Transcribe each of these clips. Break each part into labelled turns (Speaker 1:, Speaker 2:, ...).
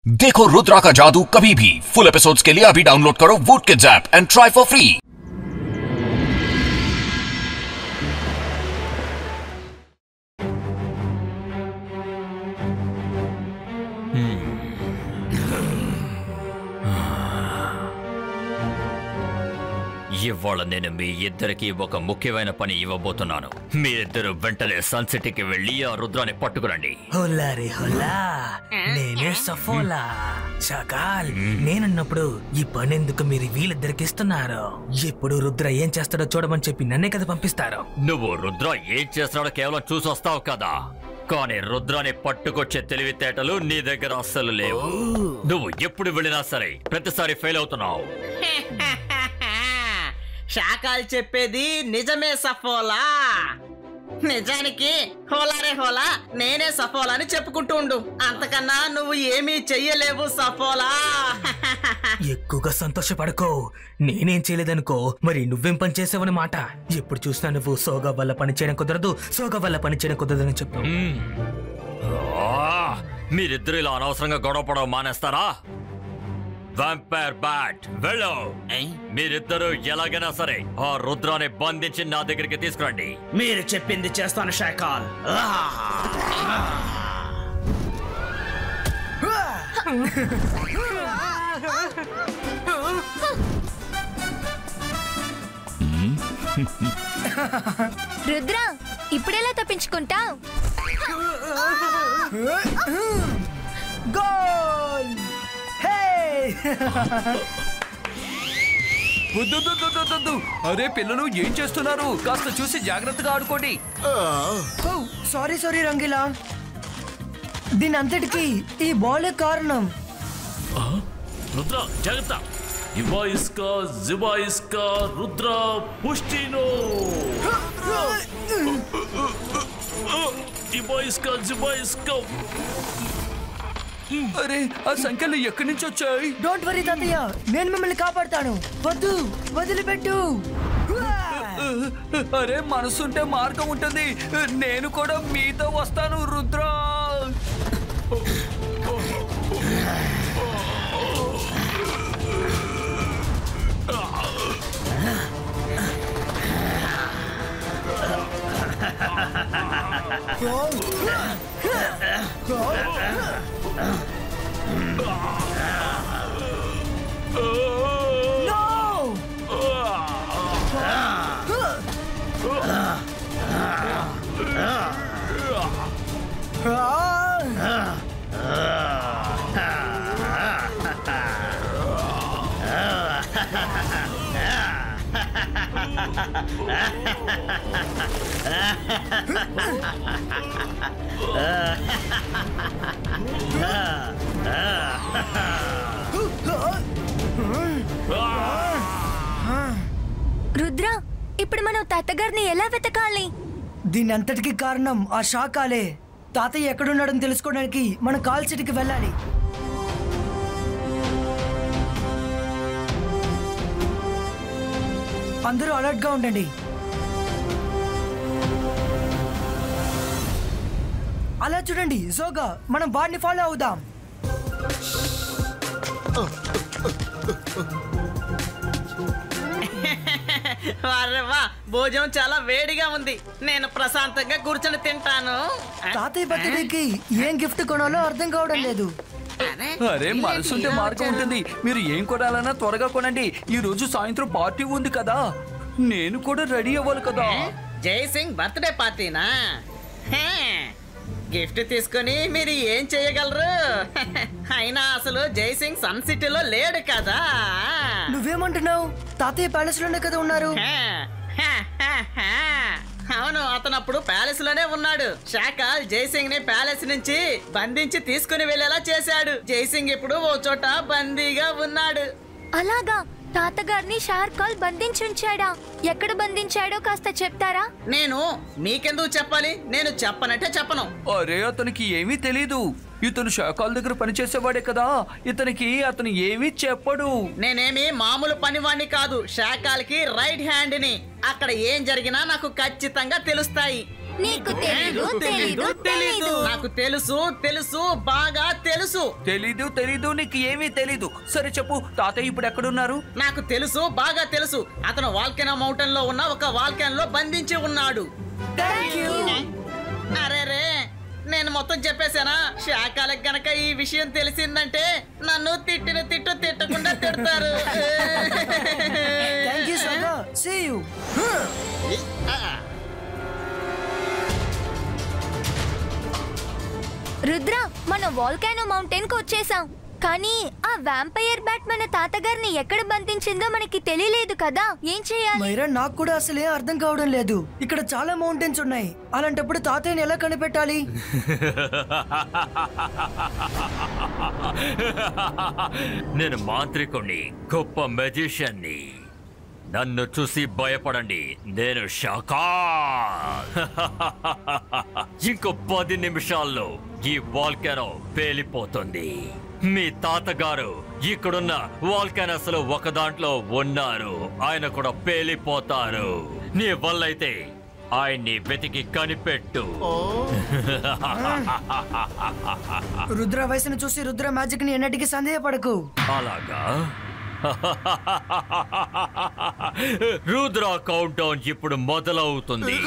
Speaker 1: देखो रुद्रा का जादू कभी भी फुल एपिसोड्स के लिए अभी डाउनलोड करो Voot kids app and try for free
Speaker 2: ఇవాళ నేను మీ ఇద్దరికి ఒక ముఖ్యమైన పని ఇవ్వబోతున్నాను మీరిద్దరు వెంటనే సన్ సిటీకి వెళ్ళి ఆ రుద్రాన్ని పట్టుకురండి
Speaker 3: హోలా రే హోలా నేనే సఫోలా షకాల్ నేనున్నప్పుడు ఈ పని ఎందుకు మీరు వీళ్ళిద్దరికి ఇస్తున్నారు ఇప్పుడు రుద్ర ఏం చేస్తాడో చూడమని చెప్పి నన్నే కదా పంపిస్తారు
Speaker 2: నువ్వు రుద్ర ఏం చేస్తున్నాడో కేవలం చూసొస్తావు కదా కానీ రుద్రాన్ని పట్టుకొచ్చే తెలివితేటలు నీ దగ్గర అస్సలు లేవు నువ్వు ఎప్పుడు వెళ్ళినా సరే ప్రతిసారి ఫెయిల్ అవుతున్నావు
Speaker 4: శాకాలు చెప్పేది నిజమే సఫోలా నిజానికి హోలారే హోలా నేనే సఫోలా అని చెప్పుకుంటూ ఉండు అంతకన్నా నువ్వు ఏమీ చెయ్యలేవు సఫోలా
Speaker 3: ఎక్కువగా సంతోషపడకో నేనేం చేయలేదనుకో మరి నువ్వేం పని చేసావని మాట ఎప్పుడు చూసినా నువ్వు సోగా వల్ల పని చేయడం కుదరదు సోగా వల్ల పని చేయడం కుదరదని చెప్పు
Speaker 2: ఆ, మీరిద్దరు ఇలా అనవసరంగా గొడవపడవ మానేస్తారా వ్యాంపైర్ బ్యాట్ వెళ్ళు మీరిద్దరూ ఎలాగైనా సరే ఆ రుద్రాన్ని బంధించి నా దగ్గరికి తీసుకురండి
Speaker 4: మీరు చెప్పింది చేస్తాను శాకాల్
Speaker 5: రుద్ర ఇప్పుడెలా తప్పించుకుంటావు
Speaker 3: గోల్ హే
Speaker 6: వద్దు అరే పిల్లలు ఏం చేస్తున్నారు కాస్త చూసి జాగ్రత్తగా ఆడుకోండి
Speaker 7: సారీ సారీ రంగిలా దీని అంతటికి ఈ బాలే కారణం
Speaker 8: రుద్ర జాగ్రత్త ఇవా ఇస్కా జివా ఇస్కా రుద్ర పుష్టినో ఇవా ఇస్కా జివా ఇస్కా
Speaker 6: అరే ఆ సంఖ్యలు ఎక్కడి నుంచి వచ్చాయి
Speaker 7: డోంట్ వరీ తాతయ్య నేను మిమ్మల్ని కాపాడుతాను వద్దు వదిలిపెట్టు
Speaker 6: అరే మనసుంటే మార్గం ఉంటుంది నేను కూడా మీతో వస్తాను రుద్ర
Speaker 5: రుద్ర ఇప్పుడు మనం తాతగారిని ఎలా వెతకాలి
Speaker 7: దీని అంతటికి కారణం ఆ శాకాలే తాతయ్య ఎక్కడున్నాడని తెలుసుకోవడానికి మనం కాల్ సిటీకి వెళ్ళాలి అందరూ అలర్ట్ గా ఉండండి అలా చూడండి జోగా మనం వాడిని ఫాలో అవుదాం
Speaker 4: వారే వా భోజనం చాలా వేడిగా ఉంది నేను ప్రశాంతంగా కూర్చొని తింటాను
Speaker 7: తాతయ్య బర్త్డేకి ఏం గిఫ్ట్ కొనాలో అర్థం కావడం లేదు
Speaker 6: అరే మనసుంటే మార్గం ఉంటుంది మీరు ఏం కొనాలన్నా త్వరగా కొనండి ఈ రోజు సాయంత్రం పార్టీ ఉంది కదా నేను కూడా రెడీ అవ్వాలి కదా
Speaker 4: జై సింగ్ బర్త్డే పార్టీనా హే, గిఫ్ట్ తీసుకొని మీరు ఏం చేయగలరు అయినా అసలు జై సింగ్ సన్ సిటీలో లేడు కదా
Speaker 7: నువ్వేమంటున్నావు తాతయ్య ప్యాలెస్ లోనే కదా ఉన్నారు
Speaker 4: హే, హే, హే, హే. అవును అతను అప్పుడు ప్యాలెస్ లోనే ఉన్నాడు షాకాల్ జైసింగ్ ని ప్యాలెస్ నుంచి బంధించి తీసుకుని వెళ్ళేలా చేశాడు జైసింగ్ ఇప్పుడు ఓ చోట బందీగా ఉన్నాడు
Speaker 5: అలాగా తాతగారిని షార్కాల్ బంధించుంచాడా ఎక్కడ బంధించాడో కాస్త చెప్తారా
Speaker 4: నేను మీకెందుకు చెప్పాలి నేను చెప్పనంటే చెప్పను
Speaker 6: అరే అతనికి ఏమీ తెలీదు ఇతను శాఖల దగ్గర పనిచేసేవాడే కదా ఇతనికి అతను ఏమీ చెప్పడు
Speaker 4: నేనేమి మామూలు పనివాణ్ణి కాదు శాఖలకి రైట్ హ్యాండ్ ని అక్కడ ఏం జరిగినా నాకు ఖచ్చితంగా తెలుస్తాయి
Speaker 5: నీకు తెలీదు తెలీదు తెలీదు
Speaker 4: నాకు తెలుసు తెలుసు బాగా తెలుసు
Speaker 6: తెలీదు తెలీదు నీకు ఏమీ తెలీదు సరే చెప్పు తాతయ్య ఇప్పుడు ఎక్కడున్నారు
Speaker 4: నాకు తెలుసు బాగా తెలుసు అతను వాల్కెనా మౌంటైన్ లో ఉన్న ఒక వాల్కెన్ లో బంధించి ఉన్నాడు అరే రే నేను మొత్తం చెప్పేశానా శాఖలకు గనక ఈ విషయం తెలిసిందంటే నన్ను తిట్టిన తిట్టు తిట్టకుండా తిడతారు
Speaker 7: థ్యాంక్ యూ శోక సీ యూ
Speaker 5: రుద్ర మన వాల్కానో మౌంటైన్ కు వచ్చేసాం కానీ ఆ వ్యాంపైర్ బ్యాట్ మన తాతగారిని ఎక్కడ బంధించిందో మనకి తెలియలేదు కదా ఏం చేయాలి
Speaker 7: మైరా నాకు కూడా అసలే అర్థం కావడం లేదు ఇక్కడ చాలా మౌంటైన్స్ ఉన్నాయి అలాంటప్పుడు తాతయ్యని ఎలా కనిపెట్టాలి
Speaker 2: నేను మాంత్రికుణ్ణి గొప్ప మెజిషియన్ని నన్ను చూసి భయపడండి నేను షాకా ఇంకో పది నిమిషాల్లో ఈ వాల్కెనో పేలిపోతుంది మీ తాతగారు ఇక్కడున్న వాల్కెనస్ లో ఒక దాంట్లో ఉన్నారు ఆయన కూడా పేలిపోతారు నీ వల్లైతే ఆయన్ని వెతికి కనిపెట్టు
Speaker 7: రుద్ర వయసును చూసి రుద్ర మ్యాజిక్ ని ఎన్నటికీ సందేహపడకు
Speaker 2: అలాగా రుద్ర కౌంట్ డౌన్ ఇప్పుడు మొదలవుతుంది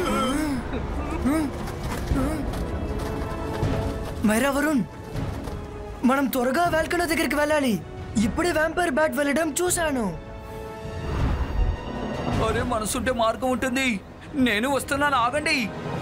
Speaker 7: మైరా వరుణ్ మనం త్వరగా వెల్కనో దగ్గరికి వెళ్ళాలి ఇప్పుడే వ్యాంపైర్ బ్యాట్ వెళ్ళడం చూశాను
Speaker 6: అరే మనసుంటే మార్గం ఉంటుంది నేను వస్తున్నాను ఆగండి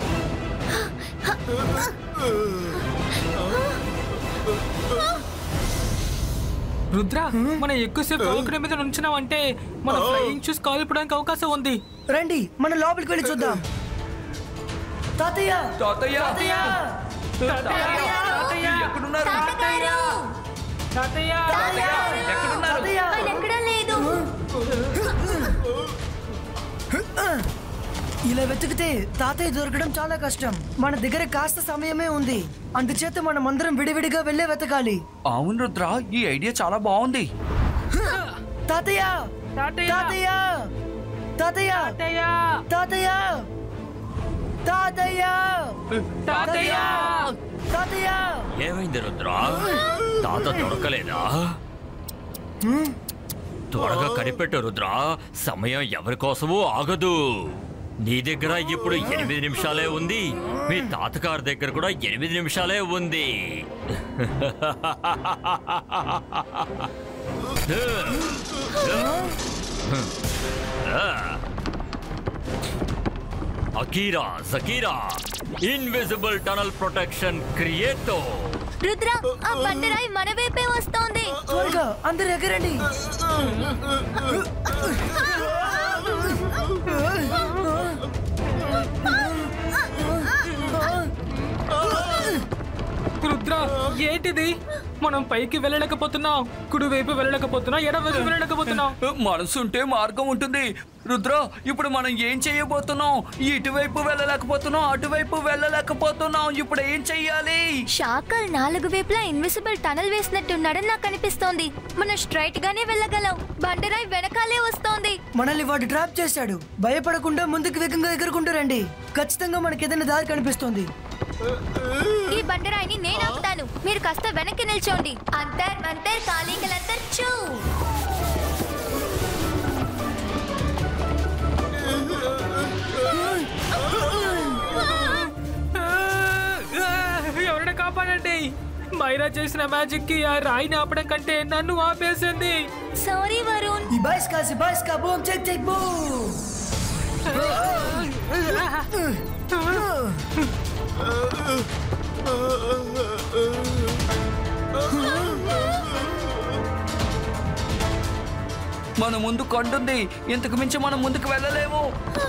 Speaker 3: రుద్ర మనం ఎక్కువసేపు రోకడి మీద నుంచున్నాం అంటే మన ఫ్లయింగ్ షూస్ కాలిపోవడానికి అవకాశం ఉంది
Speaker 7: రండి మన లోపలికి వెళ్ళి చూద్దాం తాతయ్య
Speaker 6: తాతయ్య
Speaker 7: తాతయ్య
Speaker 6: తాతయ్య ఎక్కడున్నారు
Speaker 5: తాతగారు
Speaker 3: తాతయ్య
Speaker 6: ఎక్కడున్నారు
Speaker 7: తాతయ్య
Speaker 5: ఆయన ఎక్కడా లేదు
Speaker 7: ఇలా వెతికితే తాతయ్య దొరకడం చాలా కష్టం మన దగ్గర కాస్త సమయమే ఉంది అందుచేత మనం అందరం విడివిడిగా వెళ్ళే వెతకాలి
Speaker 6: అవును రుద్ర ఈ ఐడియా చాలా బాగుంది
Speaker 7: తాతయ్య
Speaker 3: తాతయ్య
Speaker 7: తాతయ్య తాతయ్య
Speaker 3: తాతయ్య
Speaker 7: తాతయ్య తాతయ్య
Speaker 3: తాతయ్య
Speaker 7: తాతయ్య
Speaker 2: ఏమైంది రుద్ర తాత దొరకలేదా త్వరగా కనిపెట్టు రుద్ర సమయం ఎవరి కోసమూ ఆగదు నీ దగ్గర ఇప్పుడు ఎనిమిది నిమిషాలే ఉంది మీ తాతగారి దగ్గర కూడా ఎనిమిది నిమిషాలే ఉంది అకీరా జకీరా ఇన్విజిబుల్ టనల్ ప్రొటెక్షన్ క్రియేటో
Speaker 5: రుద్ర ఆ బండరాయి మన వైపే వస్తోంది
Speaker 7: త్వరగా అందరు ఎగరండి
Speaker 3: రుద్ర ఏంటిది మనం పైకి వెళ్ళలేకపోతున్నాం కుడి వైపు వెళ్ళలేకపోతున్నాం ఎడ వైపు వెళ్ళలేకపోతున్నాం
Speaker 6: మనసుంటే మార్గం ఉంటుంది రుద్ర ఇప్పుడు మనం ఏం చేయబోతున్నాం ఇటువైపు వెళ్ళలేకపోతున్నాం అటువైపు వెళ్ళలేకపోతున్నాం ఇప్పుడు ఏం చెయ్యాలి
Speaker 5: షాకల్ నాలుగు వైపులా ఇన్విసిబుల్ టనల్ వేసినట్టున్నాడని నాకు అనిపిస్తోంది మనం స్ట్రైట్ గానే వెళ్ళగలం బండరాయి వెనకాలే వస్తోంది
Speaker 7: మనల్ని వాడు ట్రాప్ చేశాడు భయపడకుండా ముందుకు వేగంగా ఎగురుకుంటూ రండి ఖచ్చితంగా మనకి ఏదైనా దారి కనిపిస్తుంది
Speaker 5: ఈ బండరాయిని నేను ఆపుతాను మీరు కాస్త వెనక్కి నిల్చోండి అంతర్ మంతర్ కాళీకలంతర్ చూ
Speaker 3: ఎవరైనా కాపాడండి మైరా చేసిన మ్యాజిక్ కి ఆ రాయిని ఆపడం కంటే నన్ను ఆపేసింది
Speaker 5: సారీ వరుణ్
Speaker 7: ఇబాయిస్కా సిబాయిస్కా బూమ్ చెక్ చెక్ బూమ్
Speaker 6: మన ముందు కొంటుంది ఇంతకు మించి మనం ముందుకు వెళ్ళలేము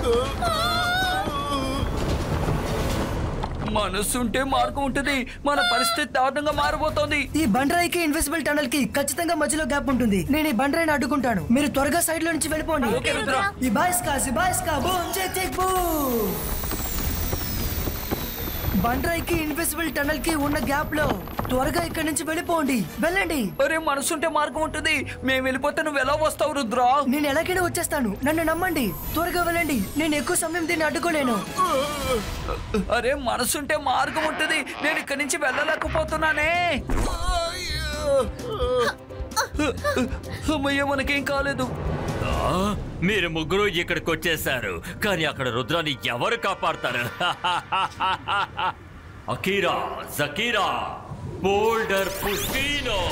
Speaker 6: మనసుంటే మార్గం ఉంటుంది మన పరిస్థితి దారుణంగా మారబోతోంది
Speaker 7: ఈ బండరాయికి ఇన్విజిబుల్ టనల్ కి ఖచ్చితంగా మధ్యలో గ్యాప్ ఉంటుంది నేను ఈ బండరాయిని అడ్డుకుంటాను మీరు త్వరగా సైడ్ లో నుంచి వెళ్ళిపోండి
Speaker 5: ఓకే రుద్ర
Speaker 7: ఇబాయిస్కా సిబాయిస్కా బూమ్ చెక్ చెక్ బూమ్ బండ్రాయికి ఇన్విజిబుల్ టనల్ కి ఉన్న గ్యాప్ లో త్వరగా ఇక్కడి నుంచి వెళ్ళిపోండి వెళ్ళండి
Speaker 6: అరే మనసుంటే మార్గం ఉంటుంది మేము వెళ్ళిపోతే నువ్వు ఎలా వస్తావు రుద్రా
Speaker 7: నేను ఎలాగైనా వచ్చేస్తాను నన్ను నమ్మండి త్వరగా వెళ్ళండి నేను ఎక్కువ సమయం దీన్ని అడ్డుకోలేను
Speaker 6: అరే మనసుంటే మార్గం ఉంటుంది నేను ఇక్కడి నుంచి వెళ్ళలేకపోతున్నానే అమ్మయ్య మనకేం కాలేదు
Speaker 2: ఆ, మీరు ముగ్గురు ఇక్కడికి వచ్చేసారు కానీ అక్కడ రుద్రాన్ని ఎవరు కాపాడతారు అకీరా జకీరా బోల్డర్ పుష్పీనో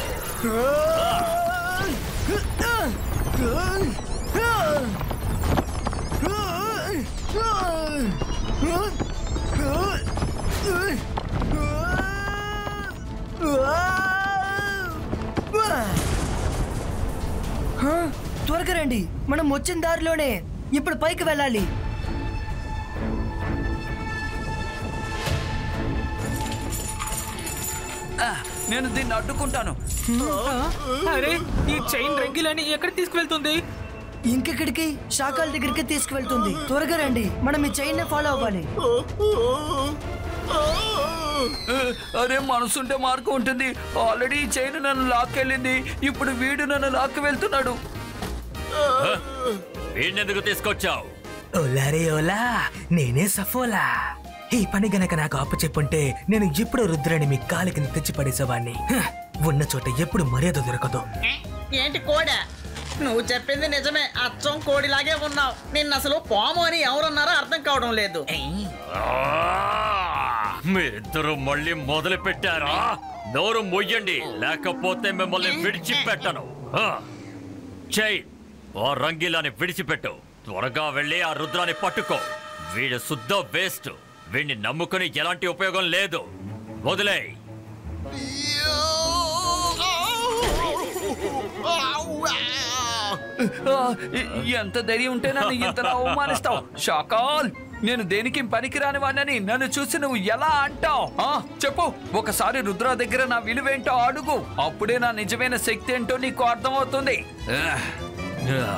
Speaker 7: హ? త్వరగా రండి మనం వచ్చిన దారిలోనే ఇప్పుడు పైకి వెళ్ళాలి
Speaker 6: ఆ, నేను దీన్ని అడ్డుకుంటాను
Speaker 3: అరే ఈ చైన్ రంగిలని ఎక్కడ తీసుకువెళ్తుంది
Speaker 7: ఇంకెక్కడికి శాఖల దగ్గరికి తీసుకువెళ్తుంది త్వరగా రండి మనం ఈ చైన్ ఫాలో అవ్వాలి
Speaker 6: అరే మనసుంటే మార్గం ఉంటుంది ఆల్రెడీ ఈ చైన్ నన్ను లాక్కెళ్ళింది ఇప్పుడు వీడు నన్ను లాక్కి వెళ్తున్నాడు
Speaker 2: వీడినెందుకు తీసుకొచ్చావు
Speaker 3: ఓలారే ఓలా నేనే సఫోలా ఈ పని గనక నాకు అప్పచెప్పుంటే నేను ఎప్పుడు రుద్రాన్ని మీ కాలికి తెచ్చి పడేసేవాడిని హ, ఉన్న చోట ఎప్పుడు మర్యాద దొరకదు
Speaker 4: ఏ? ఏంటి కోడా నువ్వు చెప్పింది నిజమే అచ్చం కోడిలాగే ఉన్నావు నిన్న అసలు పాము అని ఎవరన్నారో అర్థం కావడం లేదు
Speaker 2: ఆ, మీరిద్దరూ మళ్ళీ మొదలు పెట్టారా నోరు మొయ్యండి లేకపోతే మిమ్మల్ని విడిచిపెట్టను ఆ, చెయ్ ఓ రంగీలాని విడిచిపెట్టు త్వరగా వెళ్ళి ఆ రుద్రాన్ని పట్టుకో వీడు శుద్ధ వేస్ట్ వీడిని నమ్ముకుని ఎలాంటి ఉపయోగం లేదు వదిలే
Speaker 6: ఆ, ఎ- ఎంత ధైర్యం ఉంటే నన్ను ఇంతలా అవమానిస్తావు షాకాల్ నేను దేనికి పనికిరాని వాడినని నన్ను చూసి నువ్వు ఎలా అంటావు చెప్పు ఒకసారి రుద్ర దగ్గర నా విలువేంటో అడుగు అప్పుడే నా నిజమైన శక్తి ఏంటో నీకు అర్థమవుతుంది ఆ,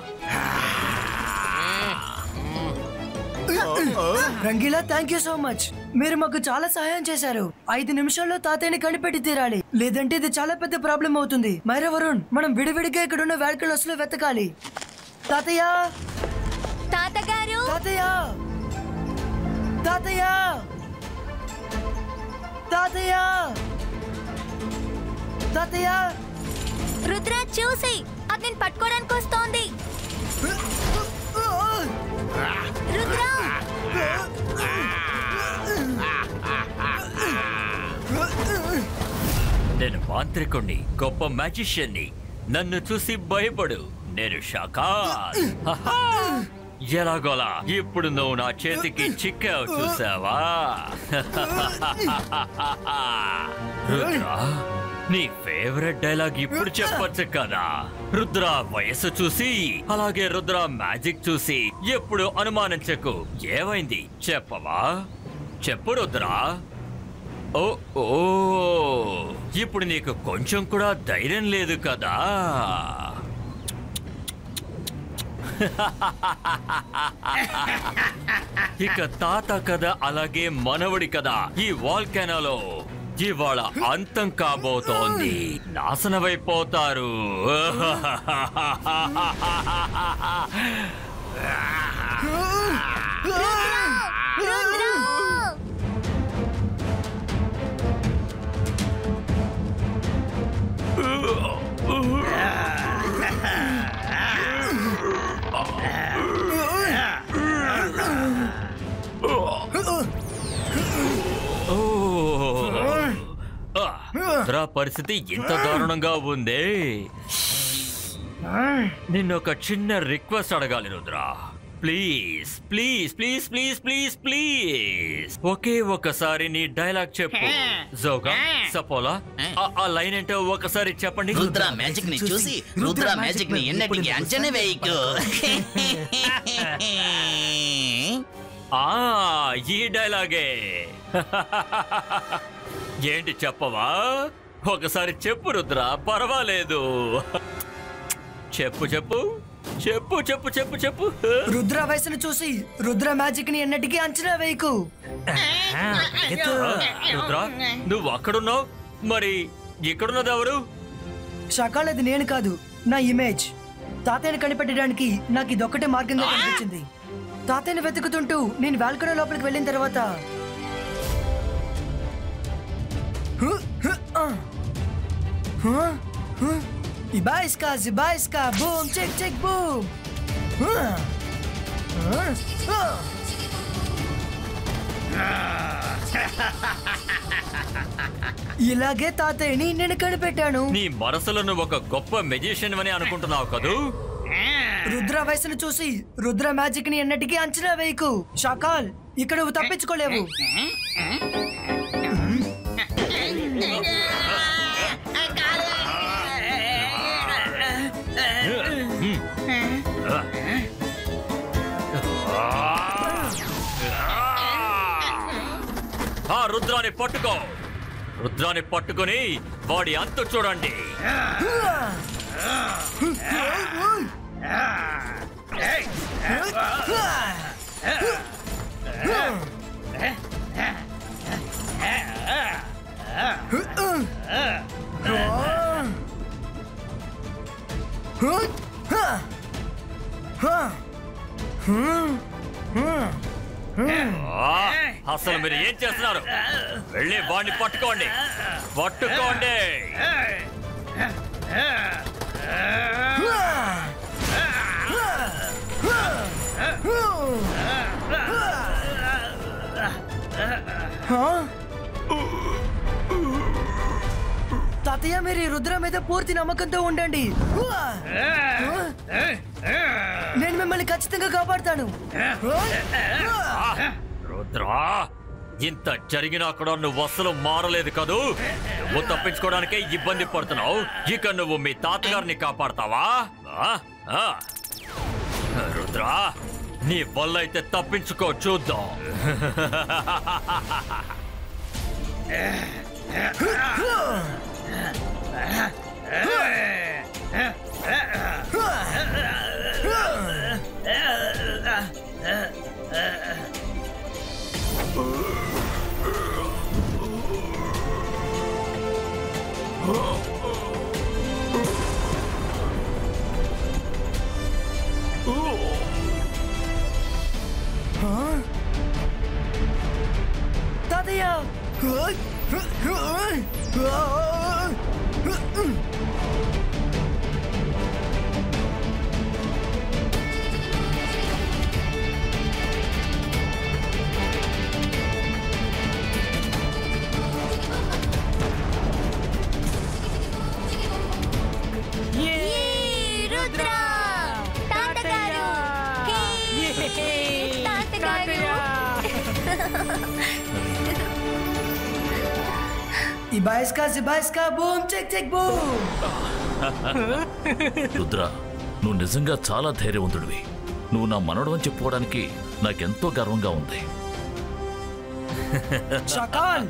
Speaker 7: Rangeela thank you so much మీరు మాకు చాలా సహాయం చేశారు ఐదు నిమిషాల్లో తాతయ్యని కనిపెట్టి తీరాలి లేదంటే ఇది చాలా పెద్ద ప్రాబ్లం అవుతుంది మైరా వరుణ్ మనం విడివిడిగా ఇక్కడ ఉన్న వ్యాల్కలస్ లో వెతకాలి తాతయ్య
Speaker 5: తాతగారు
Speaker 7: తాతయ్య తాతయ్య తాతయ్య తాతయ్య
Speaker 5: రుద్ర చూసి అది నేను పట్టుకోవడానికి వస్తోంది రుద్ర
Speaker 2: నేను మాంత్రికుణ్ణి గొప్ప మ్యాజిషియన్ని నన్ను చూసి భయపడు నేను షాకాల్ హహా. ఎలాగోలా ఇప్పుడు నువ్వు నా చేతికి చిక్కావు చూసావా రుద్ర నీ ఫేవరెట్ డైలాగ్ ఇప్పుడు చెప్పొచ్చు కదా రుద్ర వయస్సు చూసి అలాగే రుద్ర మ్యాజిక్ చూసి ఎప్పుడు అనుమానించకు ఏమైంది చెప్పవా చెప్పు రుద్రా ఓ ఓ ఇప్పుడు నీకు కొంచెం కూడా ధైర్యం లేదు కదా ఇక తాత కథ అలాగే మనవడి కదా ఈ వాల్కెనాలో ఇవాళ అంతం కాబోతోంది నాశనమైపోతారు
Speaker 5: రుద్ర
Speaker 2: ఓ. ఆ, రుద్ర పరిస్థితి ఇంత దారుణంగా ఉందే నిన్న ఒక చిన్న రిక్వెస్ట్ అడగాలి Rudra please please please please please please ఒకే ఒకసారి నీ డైలాగ్ చెప్పు జోగా సపోలా ఆ- ఆ లైన్ ఏంటో ఒకసారి చెప్పండి
Speaker 9: రుద్ర మ్యాజిక్ ని చూసి రుద్ర మ్యాజిక్ ని ఎన్నటికి అంచనా వేయకు
Speaker 2: ఆ ఈ డైలాగే ఏంటి చెప్పవా ఒకసారి చెప్పు రుద్ర పర్వాలేదు చెప్పు చెప్పు చెప్పు చెప్పు చెప్పు చెప్పు
Speaker 7: రుద్ర వయసును చూసి రుద్ర మ్యాజిక్ ని ఎన్నటికీ అంచనా వేయకు
Speaker 2: ఆ, రుద్ర నువ్వు అక్కడున్నావు మరి ఇక్కడున్నది ఎవరు
Speaker 7: షకాల్ అది నేను కాదు నా ఇమేజ్ తాతయ్యని కనిపెట్టడానికి నాకు ఇదొక్కటే మార్గంగా కనిపించింది తాతయ్యని వెతుకుతుంటూ నేను బాల్కనీ లోపలికి వెళ్ళిన తర్వాత హు, హు, ఆ. హు, హు. ఇబాయిస్కా జిబాయిస్కా బూమ్ చెక్ చెక్ బూమ్ హు. హు, హు. ఇలాగే తాతయ్యని నేను కనిపెట్టాను
Speaker 2: నీ మనసులో నువ్వు ఒక గొప్ప మెజిషియన్ అని అనుకుంటున్నావు కదూ
Speaker 7: రుద్ర వయసును చూసి రుద్ర మ్యాజిక్ ని ఎన్నటికీ అంచనా వేయకు షకాల్ ఇక్కడ నువ్వు తప్పించుకోలేవు
Speaker 2: ఆ రుద్రాన్ని పట్టుకో రుద్రాన్ని పట్టుకొని వాడి అంతు చూడండి ఆ, అసలు మీరు ఏం చేస్తున్నారు వెళ్ళి వాడిని పట్టుకోండి పట్టుకోండి
Speaker 7: తాతయ్య మీరు ఈ రుద్ర మీద పూర్తి నమ్మకంతో ఉండండి నేను మిమ్మల్ని ఖచ్చితంగా కాపాడుతాను
Speaker 2: రుద్రా ఇంత జరిగినా కూడా నువ్వు అసలు మారలేదు కదూ నువ్వు తప్పించుకోవడానికే ఇబ్బంది పడుతున్నావు ఇక నువ్వు మీ తాతగారిని కాపాడతావా ఆ? ఆ. రుద్రా నీ వల్ల అయితే తప్పించుకో చూద్దాం
Speaker 7: తాతయ్య
Speaker 5: రుద్ర తాతగారు హే, తాతగారు
Speaker 7: ఇబాయిస్కా జిబాయిస్కా boom check check boom
Speaker 8: Rudra నువ్వు నిజంగా చాలా ధైర్యవంతుడివి నువ్వు నా మనవడు అని చెప్పుకోవడానికి నాకెంతో గర్వంగా ఉంది
Speaker 7: షకాల్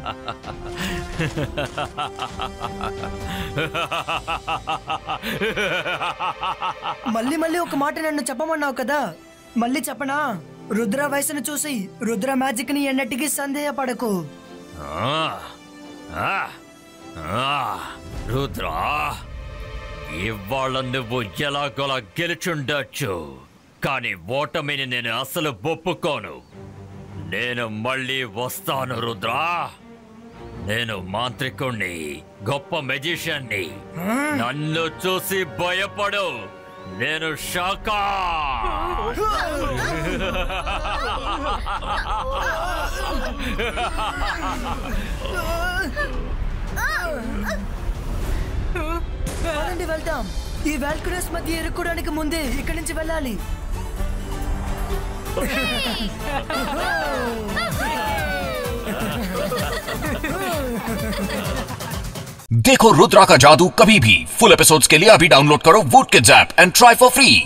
Speaker 7: మళ్ళీ మళ్ళీ ఒక మాట నన్ను చెప్పమన్నావు కదా మళ్ళీ చెప్పనా రుద్ర వయసును చూసి రుద్ర మ్యాజిక్ ని ఎన్నటికీ సందేహపడకు
Speaker 2: ఆ, ఆ, ఆ, రుద్రా ఇవాళ నువ్వు ఎలాగోలా గెలుచుండొచ్చు కానీ ఓటమిని నేను అసలు ఒప్పుకోను నేను మళ్ళీ వస్తాను రుద్రా నేను మాంత్రికుణ్ణి గొప్ప మెజిషియన్ని నన్ను చూసి భయపడు నేను షాకా
Speaker 7: పదండి వెళ్దాం ఈ వాల్కురస్ మధ్య ఇరుక్కోడానికి ముందే ఇక్కడి నుంచి వెళ్ళాలి
Speaker 1: देखो रुद्रा का जादू कभी भी फुल एपिसोड्स के लिए अभी डाउनलोड करो Voot kids app and try for free